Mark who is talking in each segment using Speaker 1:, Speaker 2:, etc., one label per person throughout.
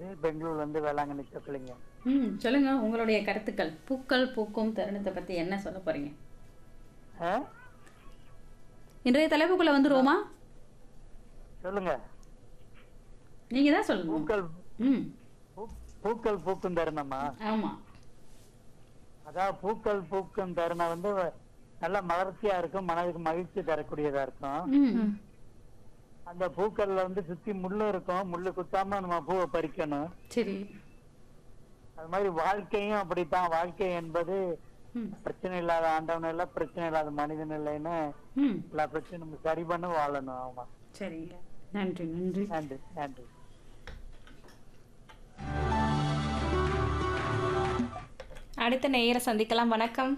Speaker 1: பெங்களூர்ல இருந்து வேளாங்கண்ணி சொக்கலிங்க
Speaker 2: ம் சொல்லுங்க உங்களுடைய கருத்துக்கள் பூக்கள் பூக்கும் தருணத்தை பத்தி என்ன சொல்ல போறீங்க
Speaker 1: ஆ?
Speaker 2: இன்றைய தலைப்புக்குள்ள வந்துருவோமா
Speaker 1: சொல்லுங்க
Speaker 2: நீங்க தான் சொல்லணும்
Speaker 1: பூக்கள்
Speaker 2: ம்
Speaker 1: பூ- பூக்கள் பூக்கும் தருணமா
Speaker 2: ஆமா
Speaker 1: அதாவது பூக்கள் பூக்கும் தருணம் வந்து நல்ல மலர்ச்சியா இருக்கும் மனதுக்கு மகிழ்ச்சி தரக்கூடியதா இருக்கும்
Speaker 2: ம்
Speaker 1: அந்த பூக்கள்ல வந்து சுத்தி முள்ளு இருக்கும் முள்ளு குத்தாம நம்ம பூவை பறிக்கணும்
Speaker 2: சரி
Speaker 1: அது மாதிரி வாழ்க்கையும் அப்படித்தான் வாழ்க்கை என்பது
Speaker 2: ம்
Speaker 1: பிரச்சனை இல்லாத ஆண்டவன் இல்ல பிரச்சனை இல்லாத மனிதன் இல்லைன்னு
Speaker 2: ம்
Speaker 1: எல்லா பிரச்சனையும் நம்ம சரி பண்ண வாழணும் ஆமா
Speaker 2: சரிங்க நன்றி நன்றி
Speaker 1: நன்றி நன்றி
Speaker 3: அடுத்த நேயரை சந்திக்கலாம் வணக்கம்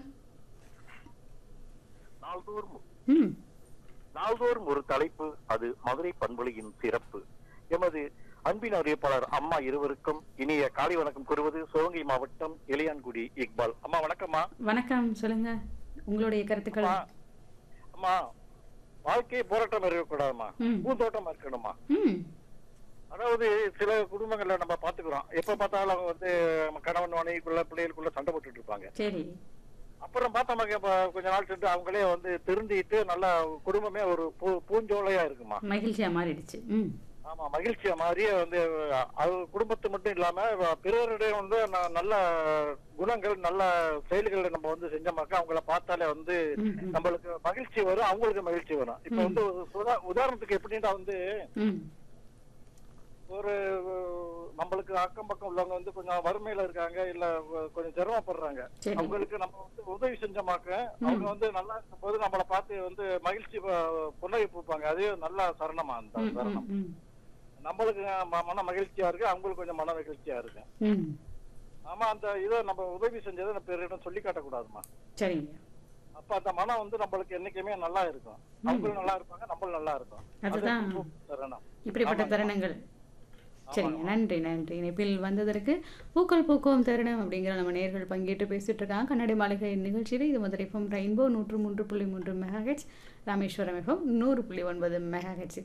Speaker 4: நாள்தோறும்
Speaker 2: ம்
Speaker 4: நாள்தோறும் ஒரு தலைப்பு அது மதுரை பண்பொழியின் சிறப்பு எமது அன்பின் அறிவிப்பாளர் அம்மா இருவருக்கும் இனிய காலை வணக்கம் கூறுவது சிவகங்கை மாவட்டம் இளையான்குடி இக்பால் அம்மா வணக்கம்மா
Speaker 2: வணக்கம் சொல்லுங்க உங்களுடைய கருத்துக்கள்
Speaker 4: அம்மா அம்மா வாழ்க்கையை போராட்டம் இருக்கக்கூடாதுமா
Speaker 2: ம்.
Speaker 4: பூந்தோட்டமா இருக்கணுமா
Speaker 2: ம்
Speaker 4: அதாவது சில குடும்பங்கள்ல நம்ம பாத்துக்கிறோம் எப்ப பார்த்தாலும் அவங்க வந்து நம்ம கணவன் மனைவிக்குள்ள பிள்ளைகளுக்குள்ள சண்டை போட்டுட்டு இருப்பாங்க
Speaker 2: சரி
Speaker 4: அப்புறம் பார்த்தோமாக்க இப்ப கொஞ்ச நாள் சென்று அவங்களே வந்து திருந்திட்டு நல்லா குடும்பமே ஒரு பூ பூஞ்சோலையா இருக்குமா
Speaker 2: மகிழ்ச்சியா மாறிடுச்சு ம்
Speaker 4: ஆமா மகிழ்ச்சியா மாதிரியே வந்து அது குடும்பத்து மட்டும் இல்லாம பிறருடைய வந்து ந- நல்ல குணங்கள் நல்ல செயல்களை நம்ம வந்து செஞ்சோமாக்க அவங்கள பார்த்தாலே வந்து
Speaker 2: ம், ம்.
Speaker 4: நம்மளுக்கு மகிழ்ச்சி வரும் அவங்களுக்கு மகிழ்ச்சி வரும் இப்ப வந்து ஒரு உதா- உதாரணத்துக்கு எப்படின்னா வந்து
Speaker 2: ம்
Speaker 4: ஒரு நம்மளுக்கு அக்கம் பக்கம் உள்ளவங்க வந்து கொஞ்சம் வறுமையில இருக்காங்க இல்ல கொஞ்சம் சிரமப்படுறாங்க
Speaker 2: சரி
Speaker 4: அவங்களுக்கு நம்ம வந்து உதவி செஞ்சோமாக்க அவங்க வந்து நல்லா இருக்கும்போது நம்மள பார்த்து வந்து மகிழ்ச்சி ப- புன்னகை பூப்பாங்க அதே நல்ல சரணமா அந்த
Speaker 2: ம், ம்,
Speaker 4: சரணம்
Speaker 2: ம்,
Speaker 4: நம்மளுக்கு ம- மன மகிழ்ச்சியா இருக்கு அவங்களுக்கு கொஞ்சம் மன மகிழ்ச்சியா இருக்கு
Speaker 2: ம்
Speaker 4: ஆமா அந்த இதை நம்ம உதவி செஞ்சதை நம்ம பிறரிடம் சொல்லி காட்டக்கூடாதுமா
Speaker 2: சரிங்க
Speaker 4: அப்ப அந்த மனம் வந்து நம்மளுக்கு என்னைக்குமே நல்லா இருக்கும் அவங்களும் நல்லா இருப்பாங்க நம்மளும் நல்லா இருக்கும்
Speaker 2: அதுதான்
Speaker 4: அது சரணம்
Speaker 2: இப்படிப்பட்ட தருணங்கள் சரிங்க நன்றி நன்றி இணைப்பில் வந்ததற்கு பூக்கள் பூக்கும் தருணம் அப்படிங்கிற நம்ம நேர்கள் பங்கேற்று பேசிட்டு இருக்காங்க கண்ணாடி மாளிகை நிகழ்ச்சியில் இது மதுரை எஃப்எம் ரெயின்போ நூற்று மூன்று புள்ளி மூன்று மெகாஹெட்ஸ் ராமேஸ்வரம் எஃப்எம் நூறு புள்ளி ஒன்பது மெகாஹெட்ஸ்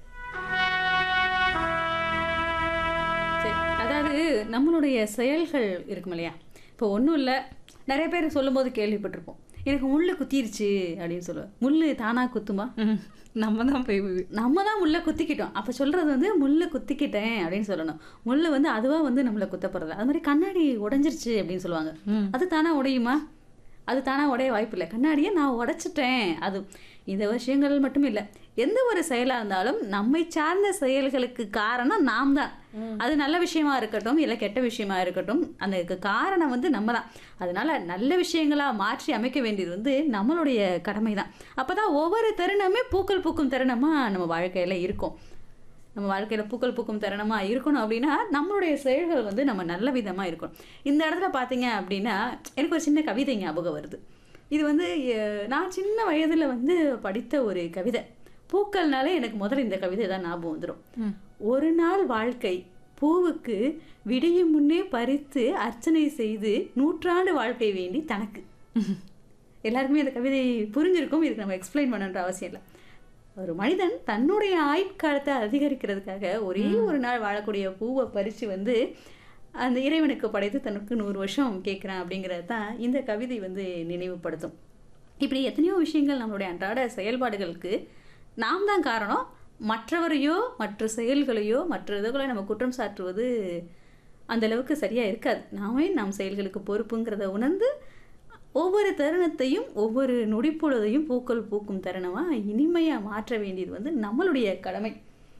Speaker 2: சரி அதாவது நம்மளுடைய செயல்கள் இருக்கும் இல்லையா இப்போ ஒன்றும் இல்லை நிறைய பேர் சொல்லும்போது கேள்விப்பட்டிருப்போம் எனக்கு முள்ளு குத்திருச்சு அப்படின்னு சொல்லுவேன் முள்ளு தானா குத்துமா
Speaker 3: ம், நம்ம தான் போய்
Speaker 2: நம்ம தான் முள்ளை குத்திக்கிட்டோம் அப்போ சொல்கிறது வந்து முள்ளை குத்திக்கிட்டேன் அப்படின்னு சொல்லணும் முள்ளு வந்து அதுவாக வந்து நம்மளை குத்த போகிறது அது மாதிரி கண்ணாடி உடைஞ்சிருச்சு அப்படின்னு சொல்லுவாங்க
Speaker 3: ம்.
Speaker 2: அது தானா உடையுமா அது தானா உடைய வாய்ப்பு இல்லை கண்ணாடியை நான் உடைச்சிட்டேன் அது இந்த விஷயங்கள் மட்டும் இல்லை எந்த ஒரு செயலாக இருந்தாலும் நம்மை சார்ந்த செயல்களுக்கு காரணம் நாம் தான் அது நல்ல விஷயமா இருக்கட்டும் இல்லை கெட்ட விஷயமா இருக்கட்டும் அந்த இதுக்கு காரணம் வந்து நம்ம தான் அதனால நல்ல விஷயங்களா மாற்றி அமைக்க வேண்டியது வந்து நம்மளுடைய கடமை தான் அப்போ தான் ஒவ்வொரு தருணமே பூக்கள் பூக்கும் தருணமாக நம்ம வாழ்க்கையில் இருக்கும் நம்ம வாழ்க்கையில் பூக்கள் பூக்கும் தருணமாக இருக்கணும் அப்படின்னா நம்மளுடைய செயல்கள் வந்து நம்ம நல்ல விதமாக இருக்கணும் இந்த இடத்துல பார்த்தீங்க அப்படின்னா எனக்கு ஒரு சின்ன கவிதை ஞாபகம் வருது இது வந்து அஹ், நான் சின்ன வயதில் வந்து படித்த ஒரு கவிதை பூக்கள்னாலே எனக்கு முதல்ல இந்த கவிதை தான் ஞாபகம் வந்துடும்
Speaker 3: ம்.
Speaker 2: ஒரு நாள் வாழ்க்கை பூவுக்கு விடியும் முன்னே பறித்து அர்ச்சனை செய்து நூற்றாண்டு வாழ்க்கை வேண்டி தனக்கு எல்லாருக்குமே இந்த கவிதை புரிஞ்சிருக்கும் இதுக்கு நம்ம எக்ஸ்பிளைன் பண்ணணுன்ற அவசியம் இல்லை ஒரு மனிதன் தன்னுடைய ஆயுட்காலத்தை அதிகரிக்கிறதுக்காக ஒரே ஒரு நாள் வாழக்கூடிய பூவை பறித்து வந்து அந்த இறைவனுக்கு படைத்து தனக்கு நூறு வருஷம் கேட்குறான் அப்படிங்கிறது தான் இந்த கவிதை வந்து நினைவுபடுத்தும் இப்படி எத்தனையோ விஷயங்கள் நம்மளுடைய அன்றாட செயல்பாடுகளுக்கு நாம் தான் காரணம் மற்றவரையோ மற்ற செயல்களையோ மற்ற இதுகளை நம்ம குற்றம் சாட்டுவது அந்த அளவுக்கு சரியாக இருக்காது நாமே நம் செயல்களுக்கு பொறுப்புங்கிறத உணர்ந்து ஒவ்வொரு தருணத்தையும் ஒவ்வொரு நொடிப்பொழுதையும் பூக்கள் பூக்கும் தருணமாக இனிமையாக மாற்ற வேண்டியது வந்து நம்மளுடைய கடமை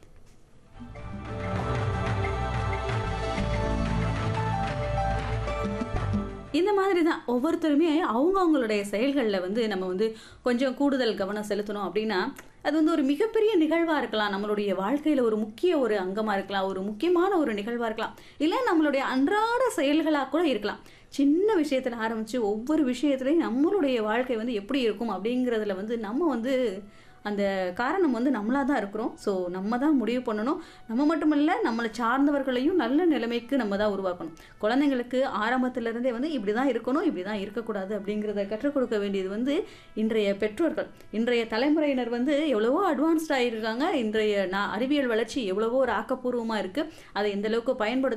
Speaker 2: இந்த மாதிரி தான் ஒவ்வொருத்தருமே அவங்கவுங்களுடைய செயல்களில் வந்து நம்ம வந்து கொஞ்சம் கூடுதல் கவனம் செலுத்தணும் அப்படின்னா அது வந்து ஒரு மிகப்பெரிய நிகழ்வாக இருக்கலாம் நம்மளுடைய வாழ்க்கையில் ஒரு முக்கிய ஒரு அங்கமாக இருக்கலாம் ஒரு முக்கியமான ஒரு நிகழ்வாக இருக்கலாம் இல்லை நம்மளுடைய அன்றாட செயல்களாக கூட இருக்கலாம் சின்ன விஷயத்தில் ஆரம்பித்து ஒவ்வொரு விஷயத்துலையும் நம்மளுடைய வாழ்க்கை வந்து எப்படி இருக்கும் அப்படிங்கிறதுல வந்து நம்ம வந்து அந்த காரணம் வந்து நம்மளாக தான் இருக்கிறோம் ஸோ நம்ம தான் முடிவு பண்ணணும் நம்ம மட்டும் இல்லை நம்மளை சார்ந்தவர்களையும் நல்ல நிலைமைக்கு நம்ம தான் உருவாக்கணும் குழந்தைங்களுக்கு ஆரம்பத்திலிருந்தே வந்து இப்படி தான் இருக்கணும் இப்படி தான் இருக்கக்கூடாது அப்படிங்கிறத கற்றுக் கொடுக்க வேண்டியது வந்து இன்றைய பெற்றோர்கள் இன்றைய தலைமுறையினர் வந்து எவ்வளவோ அட்வான்ஸ்டாக இருக்காங்க இன்றைய நான் அறிவியல் வளர்ச்சி எவ்வளவோ ஒரு ஆக்கப்பூர்வமாக இருக்குது அதை எந்த அளவுக்கு பயன்படுத்த